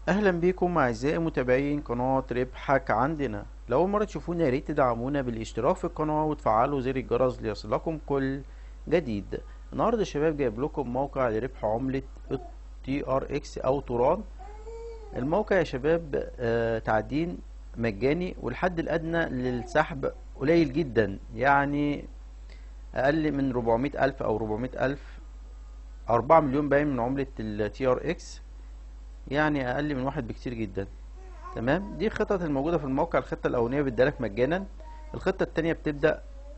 اهلا بيكم اعزائي متابعين قناة ربحك عندنا لو اول مرة تشوفونا يا ريت تدعمونا بالاشتراك في القناة وتفعلوا زر الجرس ليصلكم كل جديد النهاردة يا شباب جايب لكم موقع لربح عملة تي ار اكس او توران الموقع يا شباب آه تعدين مجاني والحد الادنى للسحب قليل جدا يعني اقل من 400 الف او 400 الف 4 مليون باين من عملة التي ار اكس يعني اقل من واحد بكتير جدا تمام دي الخطط الموجوده في الموقع الخطه الاولانيه بتدالك مجانا الخطه التانية بتبدا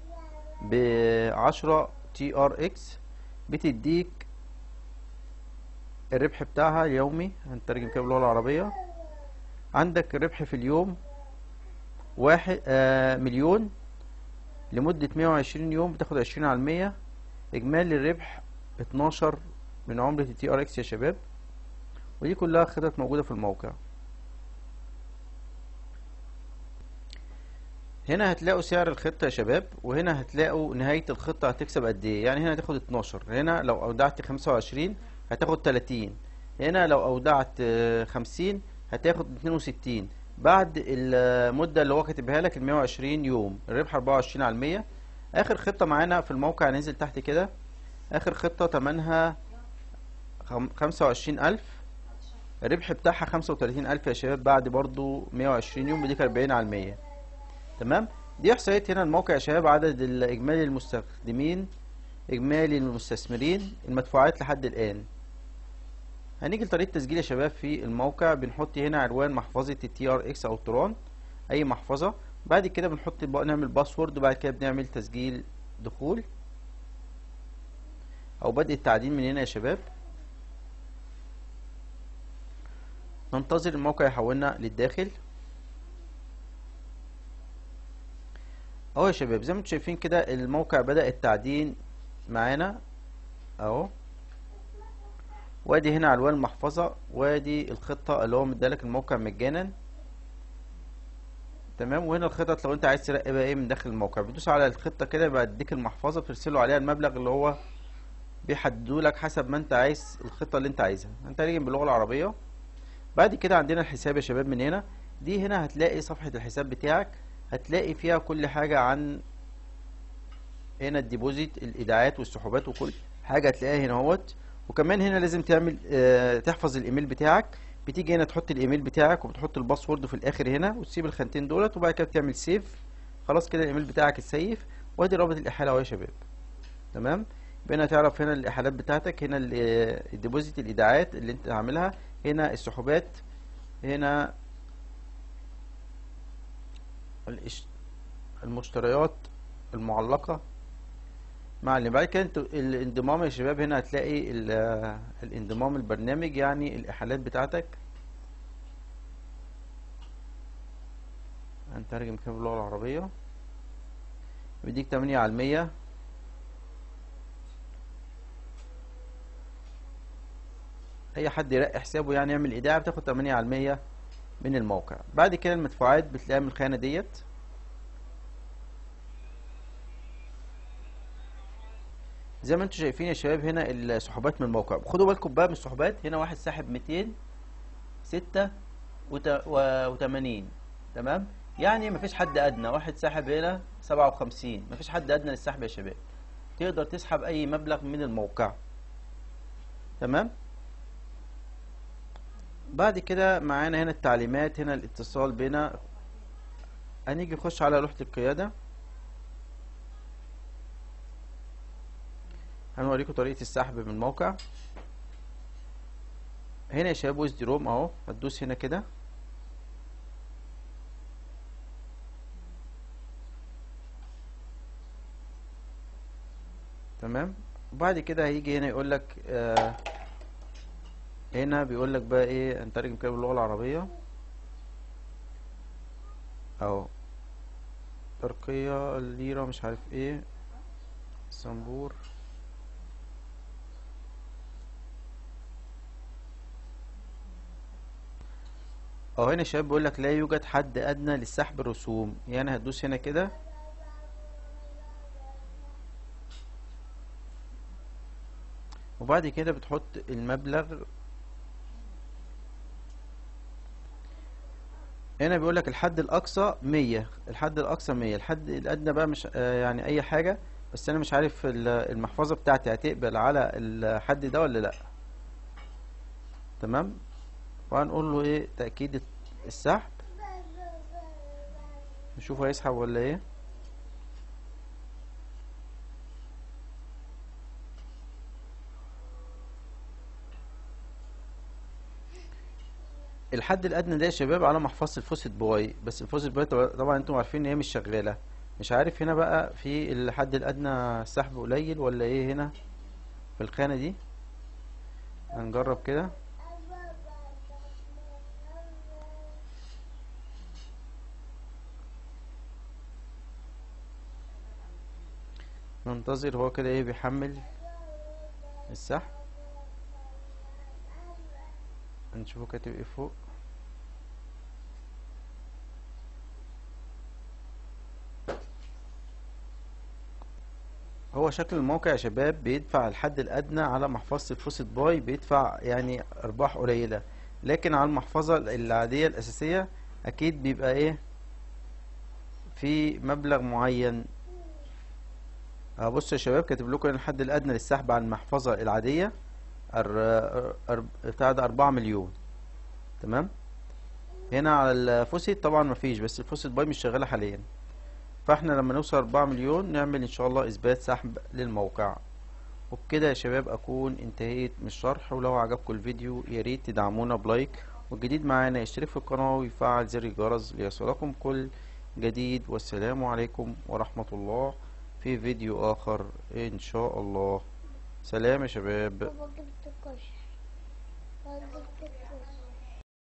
بعشرة تي ار اكس بتديك الربح بتاعها اليومي هنترجم كده باللغه العربيه عندك الربح في اليوم واحد آه مليون لمدة مية وعشرين يوم بتاخد عشرين على المية إجمالي الربح اتناشر من عملة التي ار اكس يا شباب ودي كلها خطط موجودة في الموقع هنا هتلاقوا سعر الخطة يا شباب وهنا هتلاقوا نهاية الخطة هتكسب قد ايه يعني هنا هتاخد 12 هنا لو اودعت 25 هتاخد 30 هنا لو اودعت 50 هتاخد 62 بعد المدة اللي هو كاتبها لك ال 120 يوم الربح 24 على المية اخر خطة معانا في الموقع ننزل تحت كده اخر خطة تمنها 25000 الربح بتاعها خمسة وتلاتين ألف يا شباب بعد برضو مية وعشرين يوم بديك أربعين على المية تمام دي إحصائيات هنا الموقع يا شباب عدد الإجمالي المستخدمين إجمالي المستثمرين المدفوعات لحد الآن هنيجي لطريقة تسجيل يا شباب في الموقع بنحط هنا عنوان محفظة التي ار اكس أو تران أي محفظة بعد كده بنحط نعمل باسورد وبعد كده بنعمل تسجيل دخول أو بدء التعدين من هنا يا شباب ننتظر الموقع يحولنا للداخل اهو يا شباب زي ما انتم شايفين كده الموقع بدأ التعدين معانا اهو وادي هنا عنوان المحفظة وادي الخطة اللي هو مدالك الموقع مجانا تمام وهنا الخطط لو انت عايز ترقي بقى ايه من داخل الموقع بتدوس على الخطة كده بيديك المحفظة بترسله عليها المبلغ اللي هو بيحددوا لك حسب ما انت عايز الخطة اللي انت عايزها انت هتيجي باللغة العربية بعد كده عندنا الحساب يا شباب من هنا دي هنا هتلاقي صفحة الحساب بتاعك هتلاقي فيها كل حاجة عن هنا الديبوزيت الايداعات والسحوبات وكل حاجة هتلاقيها هنا اهوت وكمان هنا لازم تعمل اه تحفظ الايميل بتاعك بتيجي هنا تحط الايميل بتاعك وبتحط الباسورد في الاخر هنا وتسيب الخانتين دولت وبعد كده بتعمل سيف خلاص كده الايميل بتاعك اتسيف وادي رابط الاحالة اهو يا شباب تمام يبقى هنا تعرف هنا الاحالات بتاعتك هنا الديبوزيت الايداعات اللي انت عاملها هنا السحوبات هنا المشتريات المعلقة مع اللي بعد كده الانضمام يا شباب هنا هتلاقي الانضمام البرنامج يعني الاحالات بتاعتك هنترجم كده باللغة العربية بيديك تمانية على المية اي حد يرقي حسابه يعني يعمل ايداع بتاخد 8 على المية من الموقع بعد كده المدفوعات بتلاقيها من الخانة ديت زي ما انتم شايفين يا شباب هنا السحوبات من الموقع خدوا بالكم بقى من السحوبات هنا واحد ساحب 200 ستة وتمانين تمام يعني مفيش حد ادنى واحد ساحب هنا سبعة وخمسين مفيش حد ادنى للسحب يا شباب تقدر تسحب اي مبلغ من الموقع تمام بعد كده معانا هنا التعليمات هنا الاتصال بنا هنيجي نخش على لوحة القيادة هنوريكم طريقة السحب من الموقع هنا يا شباب ويز روم اهو هتدوس هنا كده تمام وبعد كده هيجي هنا يقول لك آه هنا بيقول لك بقى ايه هنترجم كده باللغه العربيه اهو ترقية الليرة مش عارف ايه سنبور اهو هنا شباب بيقول لك لا يوجد حد ادنى للسحب الرسوم يعني هتدوس هنا كده وبعد كده بتحط المبلغ هنا بيقول لك الحد الاقصى 100 الحد الاقصى 100 الحد الادنى بقى مش آه، يعني اي حاجه بس انا مش عارف ال- المحفظه بتاعتي هتقبل على الحد ده ولا لا تمام وهنقول له ايه تاكيد السحب نشوف هيسحب ولا ايه الحد الادنى ده يا شباب على محفظه الفوسيت باي بس الفوسيت باي طبعا طبعاً انتم عارفين ان هي مش شغاله مش عارف هنا بقى في الحد الادنى السحب قليل ولا ايه هنا في الخانه دي هنجرب كده ننتظر هو كده ايه بيحمل السحب هنشوفه كاتب ايه فوق هو شكل الموقع يا شباب بيدفع الحد الأدنى على محفظة الفوسيت باي بيدفع يعني أرباح قليلة لكن على المحفظة العادية الأساسية أكيد بيبقى إيه في مبلغ معين أه بصوا يا شباب كاتب لكم إن الحد الأدنى للسحب على المحفظة العادية أر... أر... بتاع ده أربعة مليون تمام هنا على الفوسيت طبعا مفيش بس الفوسيت باي مش شغالة حاليا فاحنا لما نوصل أربعة مليون نعمل ان شاء الله اثبات سحب للموقع وبكده يا شباب اكون انتهيت من الشرح ولو عجبكم الفيديو يا ريت تدعمونا بلايك والجديد معانا يشترك في القناة ويفعل زر الجرس ليصلكم كل جديد والسلام عليكم ورحمة الله في فيديو اخر ان شاء الله سلام يا شباب بابا جبت كشري بابا جبت